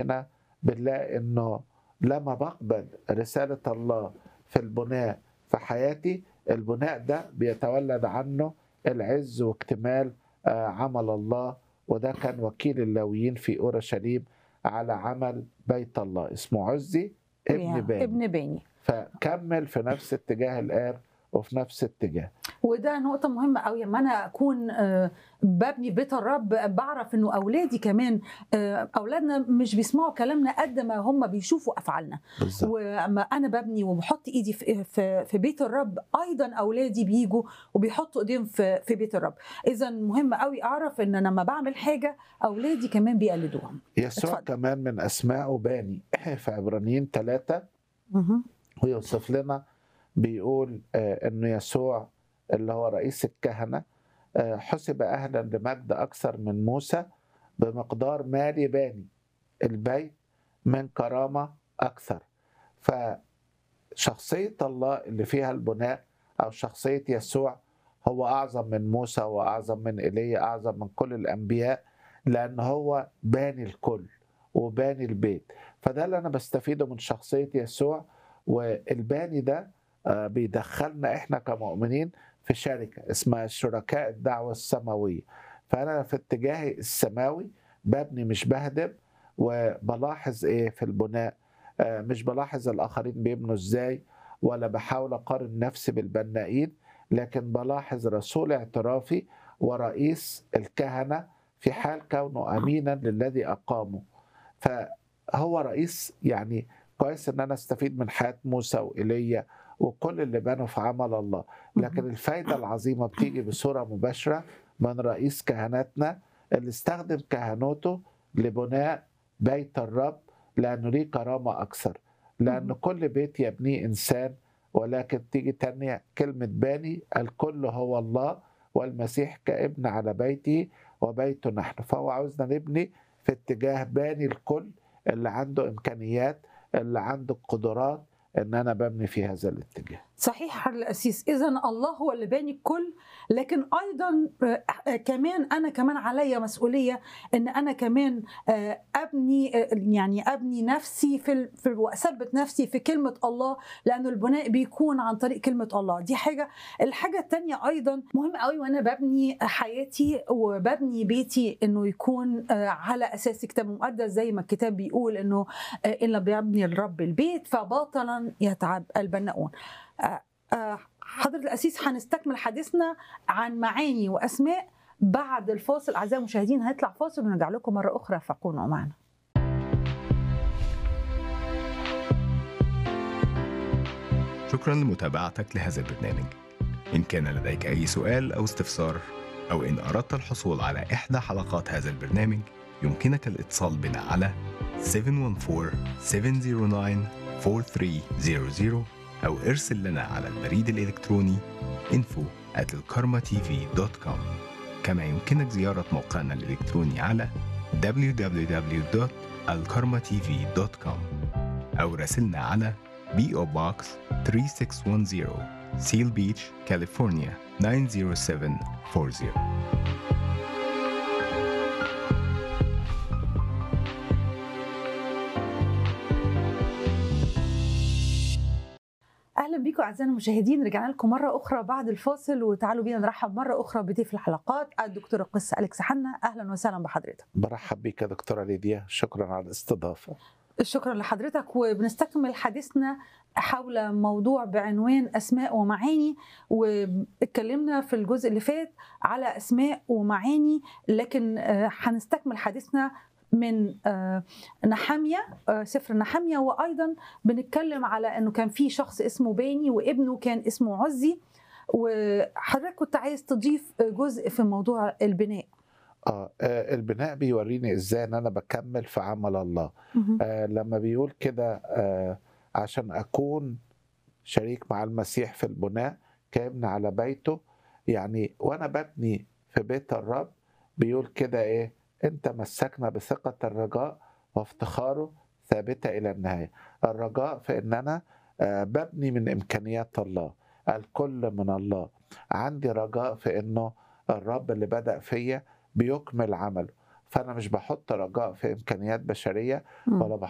احنا بنلاقي انه لما بقبل رسالة الله في البناء في حياتي البناء ده بيتولد عنه العز واكتمال آه، عمل الله وده كان وكيل اللاويين في اورشليم على عمل بيت الله اسمه عزي ابن يا باني ابن باني فكمل في نفس اتجاه الاب وفي نفس اتجاه وده نقطة مهمة قوي لما أنا أكون آه، ببني بيت الرب بعرف إنه أولادي كمان آه، أولادنا مش بيسمعوا كلامنا قد ما هم بيشوفوا أفعالنا بالظبط واما انا ببني وبحط ايدي في في, في بيت الرب ايضا اولادي بيجوا وبيحطوا ايديهم في في بيت الرب اذا مهم قوي اعرف ان انا لما بعمل حاجه اولادي كمان بيقلدوها يسوع اتفضل. كمان من اسمائه باني في عبرانيين ثلاثة مهم. ويوصف لنا بيقول آه، انه يسوع اللي هو رئيس الكهنه آه، حسب اهلا لمجد اكثر من موسى بمقدار مالي باني البيت من كرامه اكثر فشخصيه الله اللي فيها البناء او شخصيه يسوع هو اعظم من موسى واعظم من ايليا اعظم من كل الانبياء لان هو باني الكل وباني البيت فده اللي انا بستفيده من شخصيه يسوع والباني ده آه، بيدخلنا احنا كمؤمنين في شركه اسمها شركاء الدعوه السماويه فانا في اتجاهي السماوي ببني مش بهدم وبلاحظ ايه في البناء آه، مش بلاحظ الاخرين بيبنوا ازاي ولا بحاول اقارن نفسي بالبنائين لكن بلاحظ رسول اعترافي ورئيس الكهنه في حال كونه امينا للذي اقامه فهو رئيس يعني كويس ان انا استفيد من حياه موسى وايليا وكل اللي بنوا في عمل الله لكن الفايده العظيمه بتيجي بصوره مباشره من رئيس كهنتنا اللي استخدم كهنوته لبناء بيت الرب لانه ليه كرامه اكثر لان مم. كل بيت يبنيه انسان ولكن تيجي تانية كلمة باني الكل هو الله والمسيح كابن على بيته وبيته نحن فهو عاوزنا نبني في اتجاه باني الكل اللي عنده إمكانيات اللي عنده قدرات إن أنا ببني في هذا الاتجاه صحيح يا الأسيس إذا الله هو اللي باني الكل لكن أيضا آه، آه، كمان أنا كمان عليا مسؤولية إن أنا كمان آه، أبني آه، يعني أبني نفسي في ال- في وأثبت نفسي في كلمة الله لأنه البناء بيكون عن طريق كلمة الله دي حاجة الحاجة التانية أيضا مهم قوي وأنا ببني حياتي وببني بيتي إنه يكون آه، على أساس كتاب مقدس زي ما الكتاب بيقول إنه آه، إن لم يبني الرب البيت فباطلا يتعب البناؤون آه، آه، حضرة الأسيس هنستكمل حديثنا عن معاني وأسماء بعد الفاصل أعزائي المشاهدين هنطلع فاصل ونرجع لكم مرة أخرى فكونوا معنا شكرا لمتابعتك لهذا البرنامج إن كان لديك أي سؤال أو استفسار أو إن أردت الحصول على إحدى حلقات هذا البرنامج يمكنك الاتصال بنا على 714-709-4300 أو ارسل لنا على البريد الإلكتروني info at كما يمكنك زيارة موقعنا الإلكتروني على www.alkarmatv.com أو راسلنا على PO Box 3610 Seal Beach, California 90740 أهلا بكم أعزائي المشاهدين رجعنا لكم مرة أخرى بعد الفاصل وتعالوا بينا نرحب مرة أخرى بضيف الحلقات الدكتور القس أليكس حنا أهلا وسهلا بحضرتك برحب بك يا دكتورة ليديا شكرا على الاستضافة شكرا لحضرتك وبنستكمل حديثنا حول موضوع بعنوان اسماء ومعاني واتكلمنا في الجزء اللي فات على اسماء ومعاني لكن آه، هنستكمل حديثنا من آه، نحامية آه، سفر نحامية وأيضا بنتكلم على أنه كان في شخص اسمه باني وابنه كان اسمه عزي وحضرتك كنت عايز تضيف جزء في موضوع البناء آه آه، البناء بيوريني ازاي ان انا بكمل في عمل الله آه لما بيقول كده آه عشان اكون شريك مع المسيح في البناء كابن على بيته يعني وانا ببني في بيت الرب بيقول كده ايه انت مسكنا بثقة الرجاء وافتخاره ثابتة الى النهاية الرجاء في ان انا آه ببني من امكانيات الله الكل من الله عندي رجاء في انه الرب اللي بدأ فيا بيكمل عمله فانا مش بحط رجاء في امكانيات بشريه مم. ولا